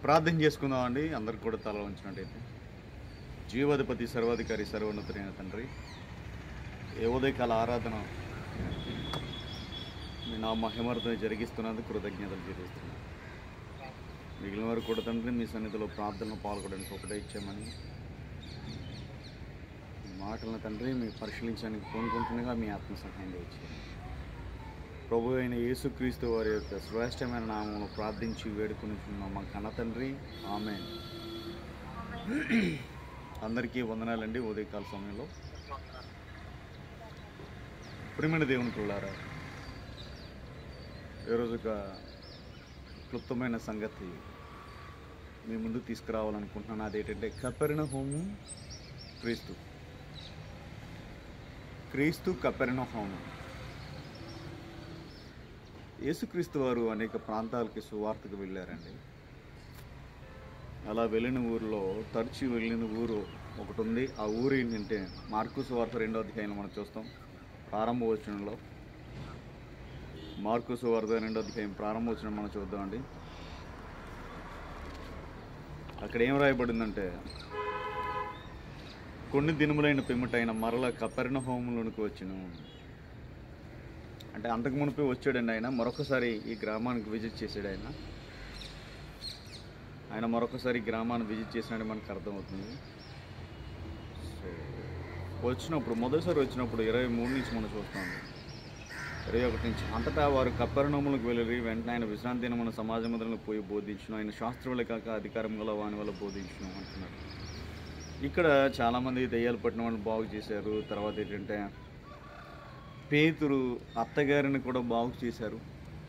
ప్రార్థన చేసుకుందామండి అందరికి కూడా తల ఉంచినట్టయితే జీవాధిపతి సర్వాధికారి సర్వోన్నతుడైన తండ్రి ఏ ఉదయకాల ఆరాధన మీ నా మహిమర్థం జరిగిస్తున్నందుకు కృతజ్ఞతలు చెల్లిస్తున్నాను మిగిలిన వారు కూడా తండ్రి మీ సన్నిధిలో ప్రార్థనలో పాల్గొనడానికి ఒకటే ఇచ్చామని ఈ మాటలను తండ్రి మీ పరిశీలించడానికి కోనుకుంటుండగా మీ ఆత్మ సహాయం ఇచ్చారు ప్రభు అయిన యేసుక్రీస్తు వారి యొక్క శ్రేష్టమైన నామమును ప్రార్థించి వేడుకొనిచున్నాం మా కన్న తండ్రి ఆమె అందరికీ వందనాలండి ఉదయకాల సమయంలో ప్రియమైన దేవుని పిల్లారా ఈరోజు ఒక క్లుప్తమైన సంగతి మీ ముందు తీసుకురావాలనుకుంటున్నాను అదేంటంటే కపెరిన హోము క్రీస్తు క్రీస్తు కపెరిన హోము యేసుక్రీస్తు వారు అనేక ప్రాంతాలకి సువార్తకు వెళ్ళారండి అలా వెళ్ళిన ఊరిలో తరచి వెళ్ళిన ఊరు ఒకటి ఉంది ఆ ఊరు ఏంటంటే మార్కు సువార్త రెండో అధ్యాయంలో మనం చూస్తాం ప్రారంభ వచనంలో మార్కు సువార్త రెండో అధ్యాయం ప్రారంభ వచనం మనం చూద్దామండి అక్కడ ఏం రాయబడిందంటే కొన్ని దినములైన పిమ్మటైన మరల కపెర్ణ హోములోనికి వచ్చును అంటే అంతకు మునిపే వచ్చాడండి ఆయన మరొకసారి ఈ గ్రామానికి విజిట్ చేశాడు ఆయన ఆయన మరొకసారి ఈ గ్రామాన్ని విజిట్ చేసినట్టు మనకు అర్థమవుతుంది సో వచ్చినప్పుడు మొదటిసారి వచ్చినప్పుడు ఇరవై మూడు నుంచి మనం చూస్తాం ఇరవై ఒకటి నుంచి అంతటా వారు కప్పరినములకు వెళ్ళి వెంటనే ఆయన విశ్రాంతి దినమున సమాజ మందిరంలో పోయి బోధించును ఆయన శాస్త్రులే కాక అధికారం గల వాని వల్ల బోధించును అంటున్నారు ఇక్కడ చాలామంది దెయ్యాలు పట్టిన వాళ్ళు బాగు చేశారు తర్వాత ఏంటంటే పేతురు అత్తగారిని కూడా బాగు చేశారు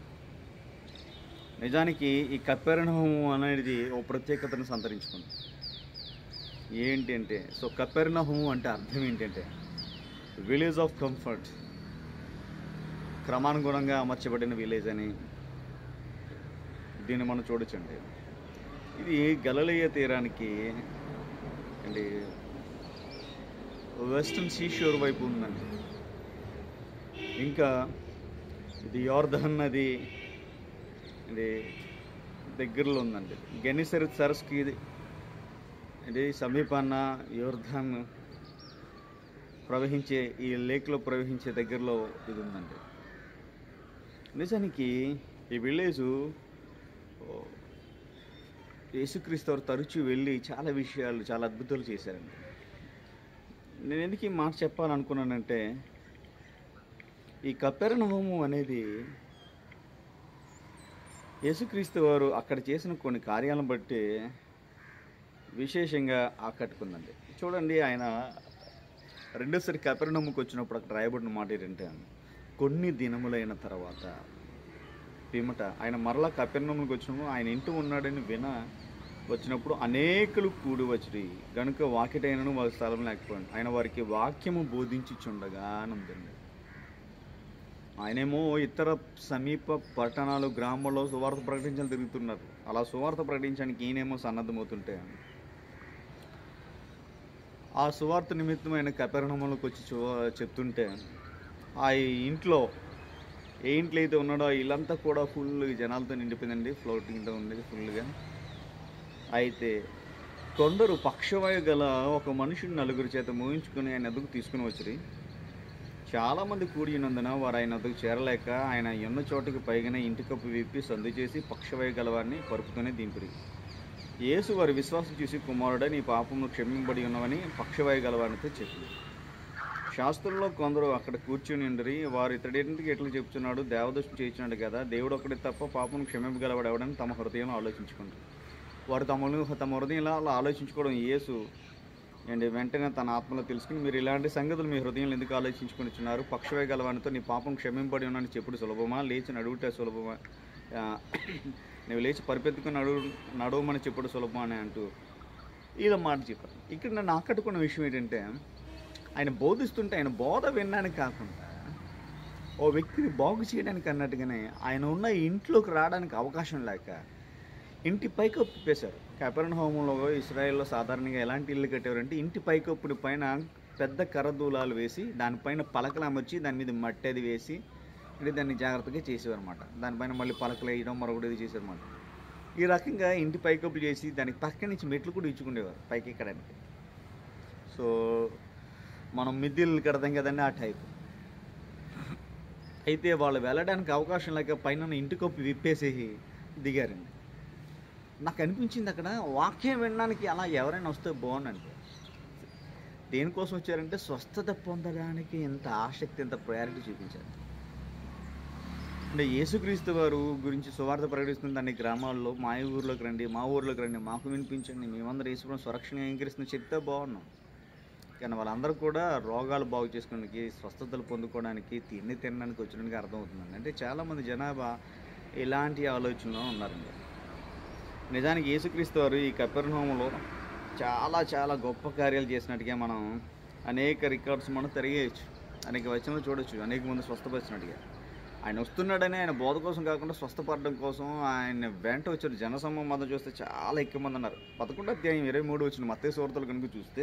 నిజానికి ఈ కప్పెరణహోమం అనేది ఓ ప్రత్యేకతను సంతరించుకుంది ఏంటి అంటే సో కప్పెరణహోమం అంటే అర్థం ఏంటంటే విలేజ్ ఆఫ్ కంఫర్ట్ క్రమానుగుణంగా అమర్చబడిన విలేజ్ అని దీన్ని మనం చూడొచ్చండి ఇది గలలియ తీరానికి అండి వెస్టర్న్ సీషోర్ వైపు ఉందండి ఇంకా ఇది యోర్ధన్ నది ఇది దగ్గరలో ఉందండి గెనిసర్ సరస్కి ఇది ఇది సమీపాన యోర్ధన్ ప్రవహించే ఈ లేక్లో ప్రవహించే దగ్గరలో ఇది ఉందండి నిజానికి ఈ విలేజు ఓ, యేసుక్రీస్తు వారు తరచూ వెళ్ళి చాలా విషయాలు చాలా అద్భుతాలు చేశారండి నేను ఎందుకు ఈ మాట చెప్పాలనుకున్నానంటే ఈ కపెర్నహోము అనేది యేసుక్రీస్తు వారు అక్కడ చేసిన కొన్ని కార్యాలను బట్టి విశేషంగా ఆకట్టుకుందండి చూడండి ఆయన రెండోసారి కపెర్నహోముకి వచ్చినప్పుడు అక్కడ రాయబడిన మాట ఏంటంటే కొన్ని దినములైన తర్వాత పిమ్మట ఆయన మరలా కపెర్నహోముకి వచ్చినప్పుడు ఆయన ఇంటి ఉన్నాడని విన వచ్చినప్పుడు అనేకులు కూడి వచ్చి గనుక వాకిటైనను వారి స్థలం లేకపోయింది ఆయన వారికి వాక్యము బోధించుచుండగా అని ఉందండి ఆయనేమో ఇతర సమీప పట్టణాలు గ్రామాల్లో సువార్త ప్రకటించాలి తిరుగుతున్నారు అలా సువార్త ప్రకటించడానికి ఈయనేమో సన్నద్ధమవుతుంటే ఆ సువార్త నిమిత్తమైన కపెరణంలోకి వచ్చి చూ చెప్తుంటే ఆ ఇంట్లో ఏ ఇంట్లో అయితే ఉన్నాడో ఆ ఇల్లంతా కూడా ఫుల్ జనాలతో నిండిపోయిందండి ఫ్లోటింగ్తో ఉండేది ఫుల్గా అయితే కొందరు పక్షవాయు గల ఒక మనుషుని నలుగురు చేత మోయించుకుని ఆయన ఎదుగు తీసుకుని వచ్చి చాలామంది కూడి ఉన్నందున వారు ఆయన వద్దకు చేరలేక ఆయన ఉన్న చోటుకి పైగానే ఇంటి కప్పు విప్పి సందు చేసి పక్షవాయు గలవారిని పరుపుతూనే దింపిరి యేసు వారి విశ్వాసం చూసి కుమారుడే నీ పాపము క్షమింపబడి ఉన్నవని పక్షవాయు గలవారితో చెప్పింది శాస్త్రంలో కొందరు అక్కడ కూర్చుని ఉండరి వారు ఇతడింటికి ఎట్లా చెప్తున్నాడు దేవదృష్టి చేయించినాడు కదా దేవుడు ఒకటి తప్ప పాపం క్షమింపగలవాడు ఎవడని తమ హృదయంలో ఆలోచించుకుంటారు వారు తమను తమ హృదయంలో అలా ఆలోచించుకోవడం యేసు అండ్ వెంటనే తన ఆత్మలో తెలుసుకుని మీరు ఇలాంటి సంగతులు మీ హృదయంలో ఎందుకు ఆలోచించుకుంటున్నారు పక్షవే గలవానితో నీ పాపం క్షమింపడి ఉన్నాను చెప్పుడు సులభమా లేచి నడువుటే సులభమా ఆ, నువ్వు లేచి పరిపెత్తుకుని నడువు నడవమని చెప్పుడు సులభమా అని అంటూ ఇదో మాట చెప్పారు ఇక్కడ నన్ను ఆకట్టుకున్న విషయం ఏంటంటే ఆయన బోధిస్తుంటే ఆయన బోధ వినడానికి కాకుండా ఓ వ్యక్తిని బాగు చేయడానికి అన్నట్టుగానే ఆయన ఉన్న ఇంట్లోకి రావడానికి అవకాశం లేక ఇంటి పైకప్పు తిప్పేశారు కెపరన్ హోమంలో ఇస్రాయెల్లో సాధారణంగా ఎలాంటి ఇల్లు కట్టేవారంటే ఇంటి పైకప్పుడి పైన పెద్ద కర్రదూలాలు వేసి దానిపైన పలకలు అమర్చి దాని మీద మట్టి అది వేసి అంటే దాన్ని జాగ్రత్తగా చేసేవారన్నమాట దానిపైన మళ్ళీ పలకలు వేయడం మరొకటి ఇది చేసేవారన్నమాట ఈ రకంగా ఇంటి పైకప్పు చేసి దానికి పక్క నుంచి మెట్లు కూడా ఇచ్చుకునేవారు పైకి ఎక్కడానికి సో మనం మిద్దెలు కడతాం కదండి ఆ టైప్ అయితే వాళ్ళు వెళ్ళడానికి అవకాశం లేక పైన ఉన్న ఇంటి కప్పు విప్పేసి దిగారండి నాకు అనిపించింది అక్కడ వాక్యం వినడానికి అలా ఎవరైనా వస్తే బాగుండండి దేనికోసం వచ్చారంటే స్వస్థత పొందడానికి ఎంత ఆసక్తి ఎంత ప్రయారిటీ చూపించారు అంటే యేసుక్రీస్తు వారు గురించి సువార్త ప్రకటిస్తున్న దాన్ని గ్రామాల్లో మా ఊర్లోకి రండి మా ఊర్లోకి రండి మాకు వినిపించండి మేమందరూ యేసుప్రభు స్వరక్షణ అంగీకరిస్తున్న చెప్తే బాగున్నాం కానీ వాళ్ళందరూ కూడా రోగాలు బాగు చేసుకోవడానికి స్వస్థతలు పొందుకోవడానికి తిండి తినడానికి వచ్చడానికి అర్థమవుతుందండి అంటే చాలామంది జనాభా ఇలాంటి ఆలోచనలో ఉన్నారండి నిజానికి యేసుక్రీస్తు వారు ఈ కపెర్నహోములో చాలా చాలా గొప్ప కార్యాలు చేసినట్టుగా మనం అనేక రికార్డ్స్ మనం తిరిగేయచ్చు అనేక వచనాలు చూడొచ్చు అనేక మంది స్వస్థపరిచినట్టుగా ఆయన వస్తున్నాడని ఆయన బోధ కోసం కాకుండా స్వస్థపడడం కోసం ఆయన వెంట వచ్చారు జనసమూహం మధ్య చూస్తే చాలా ఎక్కువ మంది ఉన్నారు పదకొండు అధ్యాయం ఇరవై మూడు వచ్చిన మత్తయ్య సువార్తలు కనుక చూస్తే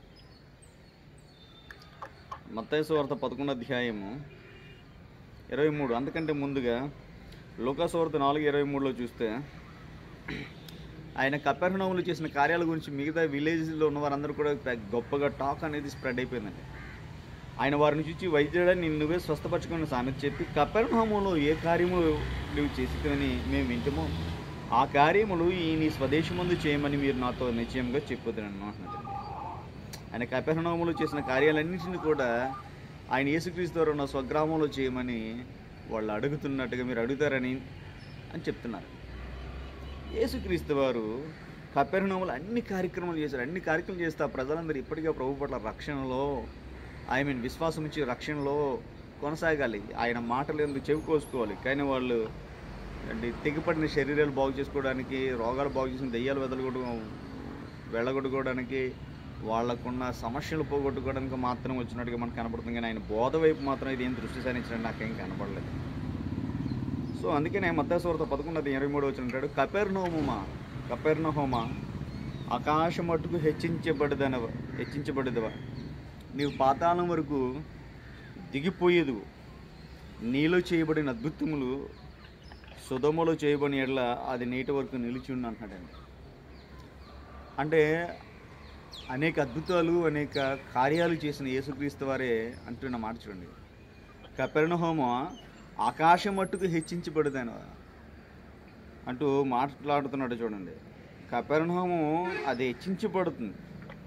మత్తయ్య సువార్త పదకొండు అధ్యాయము ఇరవై మూడు అంతకంటే ముందుగా లోకాసువార్త నాలుగు ఇరవై మూడులో చూస్తే ఆయన కపెర్నహూములు చేసిన కార్యాల గురించి మిగతా విలేజ్లో ఉన్న వారందరూ కూడా పె- గొప్పగా టాక్ అనేది స్ప్రెడ్ అయిపోయిందండి ఆయన వారిని చూసి వైద్యుడని నిన్ను నువ్వే స్వస్థపరచుకుని సామెత చెప్పి కపెర్నహూములో ఏ కార్యములు నువ్వు చేసితేని మేము వింటమో ఆ కార్యములు ఈ నీ స్వదేశమందు చేయమని మీరు నాతో నిశ్చయంగా చెప్పొద్దునన్ను అంటున్నాడు ఆయన కపెర్నహూములో చేసిన కార్యాలన్నింటినీ కూడా ఆయన యేసుక్రీస్తు ద్వారా ఉన్న స్వగ్రామంలో చేయమని వాళ్ళు అడుగుతున్నట్టుగా మీరు అడుగుతారని అని చెప్తున్నారు యేసుక్రీస్తు వారు కపెర్నహూములో అన్ని కార్యక్రమాలు చేశారు అన్ని కార్యక్రమాలు చేస్తే ఆ ప్రజలందరూ ఇప్పటికే ప్రభు పట్ల రక్షణలో ఐ మీన్ విశ్వాసం ఇచ్చి రక్షణలో కొనసాగాలి ఆయన మాటలు ఎందుకు చెవికోసుకోవాలి కానీ వాళ్ళు అంటే తెగిపడిన శరీరాలు బాగు చేసుకోవడానికి రోగాలు బాగు చేసుకుని దెయ్యాలు వెదలగొట్టు వెళ్ళగొట్టుకోవడానికి వాళ్ళకున్న సమస్యలు పోగొట్టుకోవడానికి మాత్రం వచ్చినట్టుగా మనకు కనపడుతుంది కానీ ఆయన బోధ వైపు మాత్రం ఇది ఏం దృష్టి సారించడం నాకేం కనపడలేదు సో అందుకే నేను మత్స్యవార్త పదకొండు ఇరవై మూడు వచ్చిన అంటాడు కపెర్నోమా కపెర్నహోమా ఆకాశం మట్టుకు హెచ్చించబడదనవ హెచ్చించబడదవా నీవు పాతాళం వరకు దిగిపోయేదు నీలో చేయబడిన అద్భుతములు సుధములో చేయబడిన ఎడ్ల అది నేటి వరకు నిలిచి ఉంది అంటున్నాడండి అంటే అనేక అద్భుతాలు అనేక కార్యాలు చేసిన యేసుక్రీస్తు వారే అంటున్న మాట చూడండి కపెర్ణహోమ ఆకాశం మట్టుకు హెచ్చించబడదని అంటూ మాట్లాడుతున్నాడు చూడండి కపెర్ణహోము అది హెచ్చించబడుతుంది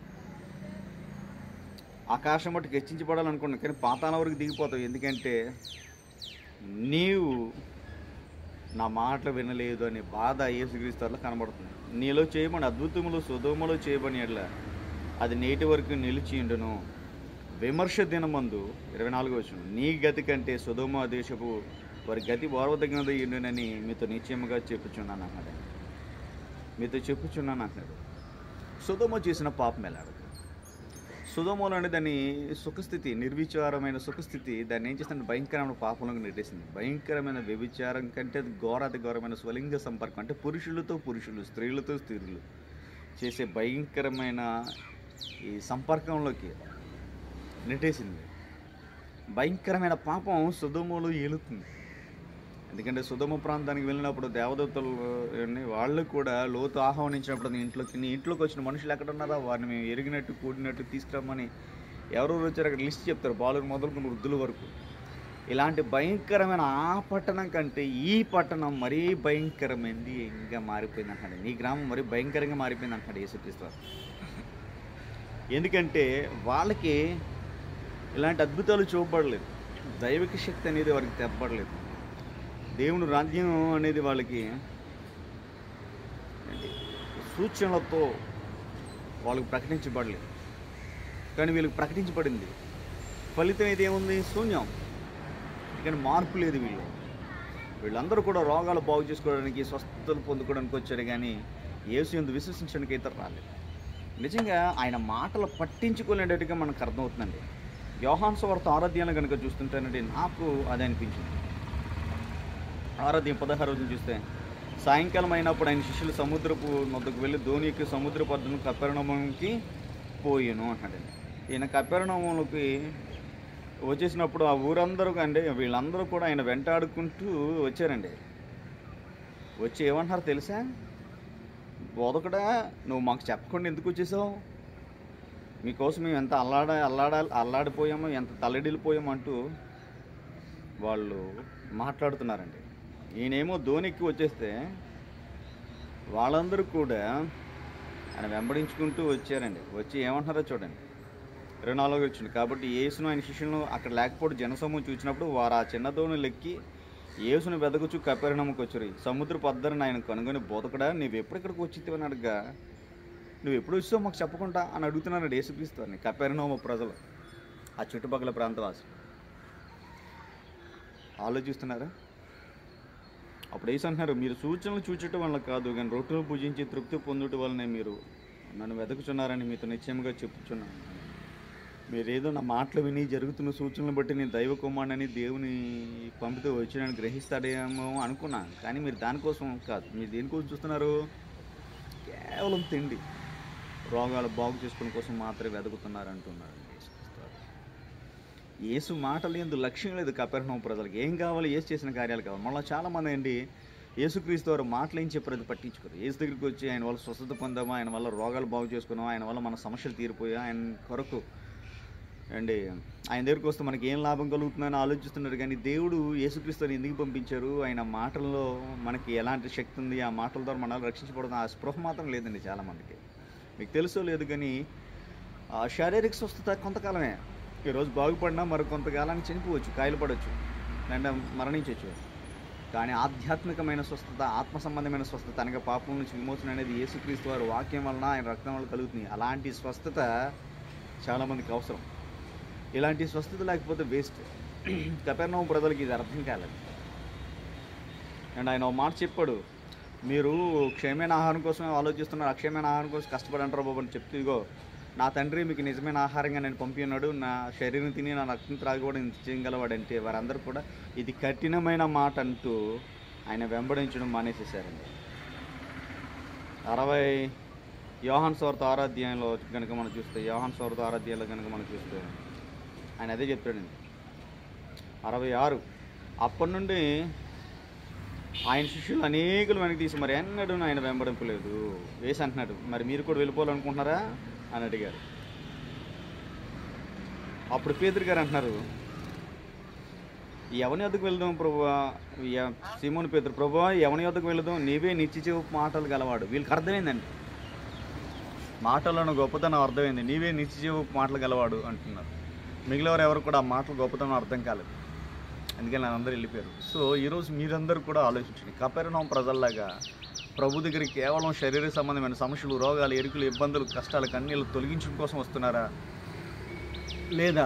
ఆకాశం మట్టుకు హెచ్చించబడాలనుకున్నాను కానీ పాతాల వరకు దిగిపోతావు ఎందుకంటే నీవు నా మాటలు వినలేదు అనే బాధ యేసుక్రీస్తులో కనబడుతుంది నీలో చేయమని అద్భుతములు సుధములు చేయబని ఎడ్ల అది నేటి వరకు నిలిచి ఉండును విమర్శ దినమందు ఇరవై నాలుగు వచ్చిన నీ గతి కంటే సుధమ దేశపు వారి గతి ఓర్వదగినది ఉండునని మీతో నిశ్చయముగా చెప్పుచున్నాను అన్నాడు మీతో చెప్పుచున్నాను అంటున్నాడు సుధమ చేసిన పాపం ఎలాడు సుధమోలు అంటే దాని సుఖస్థితి నిర్విచారమైన సుఖస్థితి దాన్ని ఏం చేస్తుంది భయంకరమైన పాపంలోకి నెట్టేసింది భయంకరమైన వ్యభిచారం కంటే అది ఘోరాతి ఘోరమైన స్వలింగ సంపర్కం అంటే పురుషులతో పురుషులు స్త్రీలతో స్త్రీలు చేసే భయంకరమైన ఈ సంపర్కంలోకి నెట్టేసింది భయంకరమైన పాపం సుధమోలు ఏలుతుంది ఎందుకంటే సుధమ ప్రాంతానికి వెళ్ళినప్పుడు దేవదూతలు అన్ని వాళ్ళు కూడా లోతు ఆహ్వానించినప్పుడు నీ ఇంట్లోకి నీ ఇంట్లోకి వచ్చిన మనుషులు ఎక్కడ ఉన్నారా వారిని మేము ఎరిగినట్టు కూడినట్టు తీసుకురమ్మని ఎవరెవరు వచ్చారు అక్కడ లిస్ట్ చెప్తారు బాలురు మొదలుకున్న వృద్ధుల వరకు ఇలాంటి భయంకరమైన ఆ పట్టణం కంటే ఈ పట్టణం మరీ భయంకరమైంది ఇంకా మారిపోయింది అంటాడు నీ గ్రామం మరీ భయంకరంగా మారిపోయింది అంటాడు యేసుక్రీస్తు వారు. ఎందుకంటే వాళ్ళకి ఇలాంటి అద్భుతాలు చూపబడలేదు దైవిక శక్తి అనేది వారికి తెప్పబడలేదు దేవుని రాజ్యం అనేది వాళ్ళకి ఏంటి, సూచనలతో వాళ్ళకి ప్రకటించబడలేదు కానీ వీళ్ళకి ప్రకటించబడింది ఫలితం ఇది ఏముంది శూన్యం కానీ మార్పు లేదు వీళ్ళు వీళ్ళందరూ కూడా రోగాలు బాగు చేసుకోవడానికి స్వస్థతలు పొందుకోవడానికి వచ్చారు కానీ యేసు ఎందు విశ్వసించడానికి అయితే రాలేదు నిజంగా ఆయన మాటలు పట్టించుకోలేటట్టుగా మనకు అర్థమవుతుందండి యోహాన్ స్వార్థ ఆరాధ్యాన్ని కనుక చూస్తుంటేనండి నాకు అది అనిపించింది ఆరాధ్యం పదహారు రోజులు చూస్తే సాయంకాలం అయినప్పుడు ఆయన శిష్యులు సముద్రపు నొద్దకు వెళ్ళి ధోనికి సముద్రపు అడ్డును కపెరణంకి పోయాను అంటాడండి ఈయన కపెరణంలోకి వచ్చేసినప్పుడు ఆ ఊరందరూ అంటే వీళ్ళందరూ కూడా ఆయన వెంటాడుకుంటూ వచ్చారండి వచ్చి ఏమంటున్నారు తెలుసా బోధకుడా నువ్వు మాకు చెప్పకుండా ఎందుకు వచ్చేసావు మీకోసం మేము ఎంత అల్లాడ అల్లాడ అల్లాడిపోయామో ఎంత తల్లడిల్లిపోయామో అంటూ వాళ్ళు మాట్లాడుతున్నారండి ఈయనేమో ధోనికి వచ్చేస్తే వాళ్ళందరూ కూడా ఆయన వెంబడించుకుంటూ వచ్చారండి వచ్చి ఏమంటున్నారో చూడండి ఇరవై నాలుగు వచ్చింది కాబట్టి యేసును ఆయన శిష్యులను అక్కడ లేకపోతే జనసమూహం చూసినప్పుడు వారు ఆ చిన్న దోణి లెక్కి యేసును వెదకుచు కపెరణముకు వచ్చారు సముద్ర పద్దరిని ఆయన కనుగొని బోధకడా నువ్వు ఎప్పుడు ఇక్కడికి వచ్చింది అని అడగా నువ్వు ఎప్పుడు వచ్చావు మాకు చెప్పకుండా అని అడుగుతున్నాడు యేసుక్రీస్తు వారిని కపెరణోమ ప్రజలు ఆ చుట్టుపక్కల ప్రాంతవాసులు ఆలోచిస్తున్నారా అప్పుడు వేసి అంటున్నారు మీరు సూచనలు చూచటం వల్ల కాదు కానీ రొట్టెలు పూజించి తృప్తి పొందుట వల్లనే మీరు నన్ను వెతుకుచున్నారని మీతో నిశ్చయముగా చెప్పుచున్నాను మీరు ఏదో నా మాటలు విని జరుగుతున్న సూచనలు బట్టి నేను దైవ కుమారుడని దేవుని పంపితే వచ్చినని గ్రహిస్తాడేమో అనుకున్నా కానీ మీరు దానికోసం కాదు మీరు దేనికోసం చూస్తున్నారు కేవలం తిండి రోగాలు బాగు చేసుకునే కోసం మాత్రమే వెతుకుతున్నారు అంటున్నారు యేసుక్రీస్తు వారు. యేసు మాటలు ఎందు లక్ష్యం లేదు కపెర్ణం ప్రజలకు ఏం కావాలి ఏసు చేసిన కార్యాలు కావాలి మళ్ళీ చాలామంది అండి యేసుక్రీస్తు వారు మాటలు ఏం చెప్పారు అది పట్టించుకోరు ఏసు దగ్గరికి వచ్చి ఆయన వల్ల స్వస్థత పొందామా ఆయన వల్ల రోగాలు బాగు చేసుకున్నాం ఆయన వల్ల మన సమస్యలు తీరిపోయా ఆయన కొరకు అండి ఆయన దగ్గరికి వస్తే మనకి ఏం లాభం కలుగుతుందని ఆలోచిస్తున్నారు కానీ దేవుడు యేసుక్రీస్తుని ఎందుకు పంపించారు ఆయన మాటల్లో మనకి ఎలాంటి శక్తి ఉంది ఆ మాటల ద్వారా మనల్ని రక్షించబడుతుంది ఆ స్పృహ మాత్రం లేదండి చాలామందికి మీకు తెలుసో లేదు కానీ ఆ శారీరక స్వస్థత కొంతకాలమే ఈరోజు బాగుపడినా మరి కొంతకాలానికి చనిపోవచ్చు కాయలు పడవచ్చు లేదా మరణించవచ్చు కానీ ఆధ్యాత్మికమైన స్వస్థత ఆత్మ సంబంధమైన స్వస్థత అనగా పాపం నుంచి విమోచన అనేది యేసుక్రీస్తు వారి వాక్యం వలన ఆయన రక్తం వల్ల కలుగుతుంది అలాంటి స్వస్థత చాలామందికి అవసరం ఇలాంటి స్వస్థత లేకపోతే వేస్ట్ కపెర్నవం ప్రజలకి ఇది అర్థం కాలేదు అండ్ ఆయన ఒక మాట చెప్పాడు మీరు క్షయమైన ఆహారం కోసమే ఆలోచిస్తున్నారు అక్షయమైన ఆహారం కోసం కష్టపడంటారు బాబు అని చెప్తూ ఇగో నా తండ్రి మీకు నిజమైన ఆహారంగా నేను పంపి ఉన్నాడు నా శరీరం తిని నా రక్తం త్రాగి కూడా ఇంత చేయగలవాడంటే వారందరూ కూడా ఇది కఠినమైన మాట అంటూ ఆయన వెంబడించడం మానేసేసారండి అరవై యోహాన్ స్వార్థ ఆరాధ్యాయంలో కనుక మనం చూస్తే యోహాన్ స్వార్థ ఆరాధ్యాయంలో కనుక మనం చూస్తే ఆయన అదే చెప్పాడండి అరవై ఆరు అప్పటి నుండి ఆయన శిష్యులు అనేకులు వెనక్కి తీసి మరి ఎన్నడూ ఆయన వెంబడింపలేదు వేసి అంటున్నాడు మరి మీరు కూడా వెళ్ళిపోవాలనుకుంటున్నారా అని అడిగారు అప్పుడు పేదరి గారు అంటున్నారు ఎవని వద్దకు వెళ్దాం ప్రభువా ఎ- సీమోను పేదరు ప్రభువా ఎవని వద్దకు వెళ్దాం నీవే నిత్య మాటలు గలవాడు వీళ్ళకి అర్థమైందండి మాటలను గొప్పతనం అర్థమైంది నీవే నిత్య మాటలు గలవాడు అంటున్నారు మిగిలిన ఎవరు కూడా ఆ మాటలు గొప్పతనం అర్థం కాలేదు అందుకని నన్ను అందరూ వెళ్ళిపోయారు సో ఈరోజు మీరందరూ కూడా ఆలోచించండి కపెరనం ప్రజల్లాగా ప్రభు దగ్గరికి కేవలం శరీర సంబంధమైన సమస్యలు రోగాలు ఎరుకులు ఇబ్బందులు కష్టాలు కన్నీళ్ళు తొలగించడం కోసం వస్తున్నారా లేదా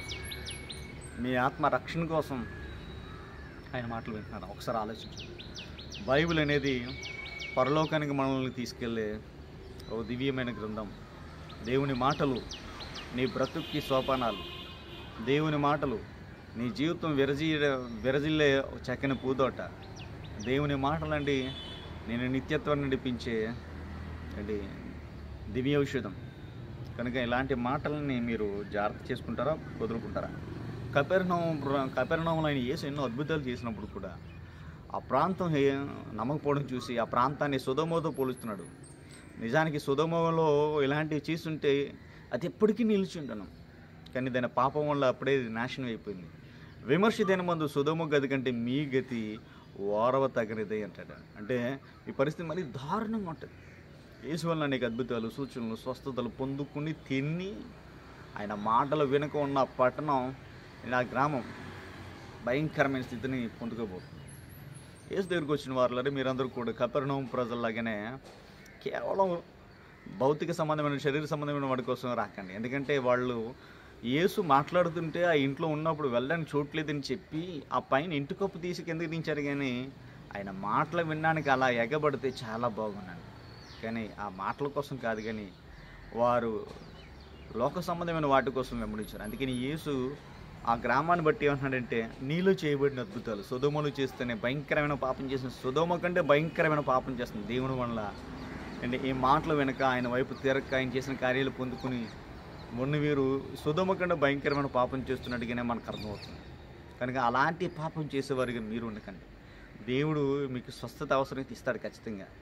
మీ ఆత్మ రక్షణ కోసం ఆయన మాటలు వింటున్నారా ఒకసారి ఆలోచించండి బైబిల్ అనేది పరలోకానికి మనల్ని తీసుకెళ్ళే ఓ దివ్యమైన గ్రంథం దేవుని మాటలు నీ బ్రతుక్కి సోపానాలు దేవుని మాటలు నీ జీవితం విరజీ విరజిల్లే చక్కని పూదోట దేవుని మాటలండి నేను నిత్యత్వాన్ని నడిపించే అంటే దివ్య ఔషధం కనుక ఇలాంటి మాటలని మీరు జాగ్రత్త చేసుకుంటారా వదులుకుంటారా కపెర్ణం కపెర్ణంలో ఆయన యేసు ఎన్నో అద్భుతాలు చేసినప్పుడు కూడా ఆ ప్రాంతం హే- నమ్మకపోవడం చూసి ఆ ప్రాంతాన్ని సుధమోతో పోలుస్తున్నాడు నిజానికి సుధమోలో ఇలాంటివి చేస్తుంటే అది ఎప్పటికీ నిలిచి ఉంటాను కానీ దాని పాపం వల్ల అప్పుడే ఇది నాశనం అయిపోయింది విమర్శ దేని మందు సుధమ గది కంటే మీ గతి ఓరవ తగనిదే అంటాడు అంటే ఈ పరిస్థితి మరీ దారుణంగా ఉంటుంది యేసు వల్ల అనేక అద్భుతాలు సూచనలు స్వస్థతలు పొందుకుని తిని ఆయన మాటలు వెనుక ఉన్న ఆ పట్టణం ఆ గ్రామం భయంకరమైన స్థితిని పొందుకోబోతుంది యేసు దగ్గరికి వచ్చిన వారులారే మీరందరూ కూడా కపెర్ణం ప్రజల్లాగానే కేవలం భౌతిక సంబంధమైన శరీర సంబంధమైన వాడి కోసం రాకండి ఎందుకంటే వాళ్ళు యేసు మాట్లాడుతుంటే ఆ ఇంట్లో ఉన్నప్పుడు వెళ్ళడానికి చూడలేదని చెప్పి ఆ పైన ఇంటి కప్పు తీసి కిందకి దించారు కానీ ఆయన మాటలు వినడానికి అలా ఎగబడితే చాలా బాగున్నాడు కానీ ఆ మాటల కోసం కాదు కానీ వారు లోక సంబంధమైన వాటి కోసం వెంబడించారు అందుకని యేసు ఆ గ్రామాన్ని బట్టి ఏమంటున్నాడంటే నీలో చేయబడిన అద్భుతాలు సుధోమలు చేస్తేనే భయంకరమైన పాపం చేసిన సుధోమ కంటే భయంకరమైన పాపం చేస్తుంది దేవుని వల్ల అంటే ఈ మాటలు వెనక ఆయన వైపు తిరక్క ఆయన చేసిన కార్యాలు పొందుకుని మొన్న వీరు సుధోమ కంటే భయంకరమైన పాపం చేస్తున్నట్టుగానే మనకు అర్థమవుతుంది కనుక అలాంటి పాపం చేసేవారిగా మీరు ఉండకండి దేవుడు మీకు స్వస్థత అవసరం ఇస్తాడు ఖచ్చితంగా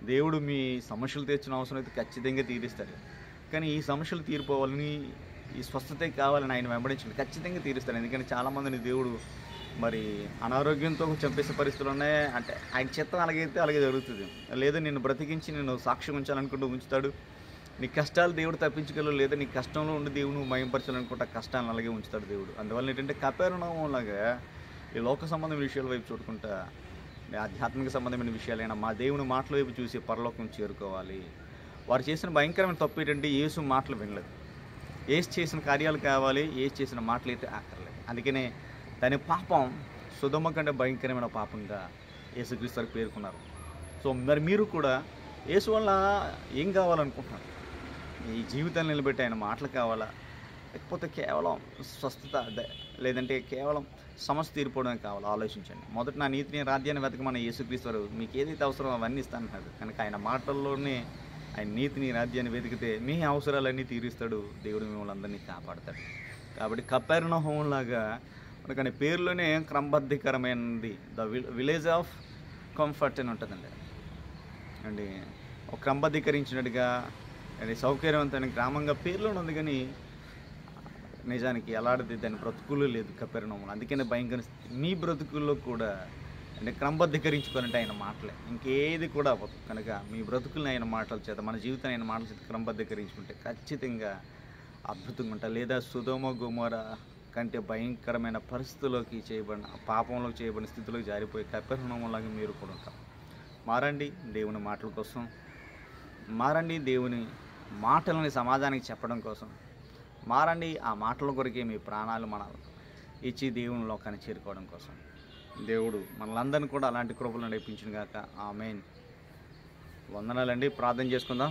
దేవుడు మీ సమస్యలు తీర్చిన అవసరం అయితే ఖచ్చితంగా తీరుస్తాడు కానీ ఈ సమస్యలు తీరిపోవాలని ఈ స్వస్థతే కావాలని ఆయన వెంబడించండి ఖచ్చితంగా తీరుస్తాడు ఎందుకంటే చాలామందిని దేవుడు మరి అనారోగ్యంతో చంపేసే పరిస్థితులు ఉన్నాయి అంటే ఆయన చిత్తం అలాగైతే అలాగే జరుగుతుంది లేదా నిన్ను బ్రతికించి నేను సాక్ష్యం ఉంచాలనుకుంటూ ఉంచుతాడు నీ కష్టాలు దేవుడు తప్పించగలరు లేదా నీ కష్టంలో ఉండి దేవుడు మయంపరచాలనుకుంటే ఆ కష్టాలను అలాగే ఉంచుతాడు దేవుడు అందువల్ల ఏంటంటే కపేరణం లాగా ఈ లోక సంబంధమైన విషయాల వైపు చూడకుండా ఈ ఆధ్యాత్మిక సంబంధమైన విషయాలైనా మా దేవుని మాటల వైపు చూసి పరలోకం చేరుకోవాలి వారు చేసిన భయంకరమైన తప్పు ఏంటంటే యేసు మాటలు వినలేదు ఏసు చేసిన కార్యాలు కావాలి ఏసు చేసిన మాటలు అయితే ఆకర్లేదు అందుకనే దాని పాపం సుధమ కంటే భయంకరమైన పాపంగా యేసుక్రీస్తు వారు పేర్కొన్నారు సో మరి మీరు కూడా యేసు వల్ల ఏం కావాలనుకుంటున్నారు ఈ జీవితాన్ని నిలబెట్టి ఆయన మాటలు కావాలా లేకపోతే కేవలం స్వస్థత అదే లేదంటే కేవలం సమస్య తీరిపోవడం కావాలా ఆలోచించండి మొదట నా నీతిని రాజ్యాన్ని వెతకమని యేసుక్రీస్తు వారు మీకు ఏదైతే అవసరమో అవన్నీ ఇస్తానంటున్నాడు కనుక ఆయన మాటల్లోనే ఆయన నీతిని రాజ్యాన్ని వెతికితే మీ అవసరాలన్నీ తీరుస్తాడు దేవుడు మిమ్మల్ని అందరినీ కాపాడతాడు కాబట్టి కపెర్ణహోం లాగా మనకు ఆయన పేరులోనే క్రమబద్ధీకరమైనది ద విలేజ్ ఆఫ్ కంఫర్ట్ అని ఉంటుందండి అండి ఒక క్రమబద్ధీకరించినట్టుగా అండి సౌకర్యవంతమైన గ్రామంగా పేర్లోనే ఉంది కానీ నిజానికి ఎలాంటిది దాని బ్రతుకులు లేదు కపెరణం అందుకనే భయంకర స్థితి. మీ బ్రతుకుల్లో కూడా అంటే క్రమబద్ధీకరించుకోవాలంటే ఆయన మాటలే ఇంకేది కూడా అవ్వదు కనుక మీ బ్రతుకుల్ని ఆయన మాటల చేత మన జీవితాన్ని ఆయన మాటల చేత క్రమబద్ధీకరించుకుంటే ఖచ్చితంగా అద్భుతంగా ఉంటాయి లేదా సుధోమ గుమర కంటే భయంకరమైన పరిస్థితుల్లోకి చేయబడిన పాపంలోకి చేయబడిన స్థితిలోకి జారిపోయి కపెరణంలాగా మీరు కూడా ఉంటారు మారండి దేవుని మాటల కోసం మారండి దేవుని మాటలని సమాజానికి చెప్పడం కోసం మారండి ఆ మాటల కొరకే మీ ప్రాణాలు మన ఇచ్చి దేవుని లోకాన్ని చేరుకోవడం కోసం దేవుడు మనలందరినీ కూడా అలాంటి కృపలు నడిపించిన గాక ఆమెన్ వందనాలండి ప్రార్థన చేసుకుందాం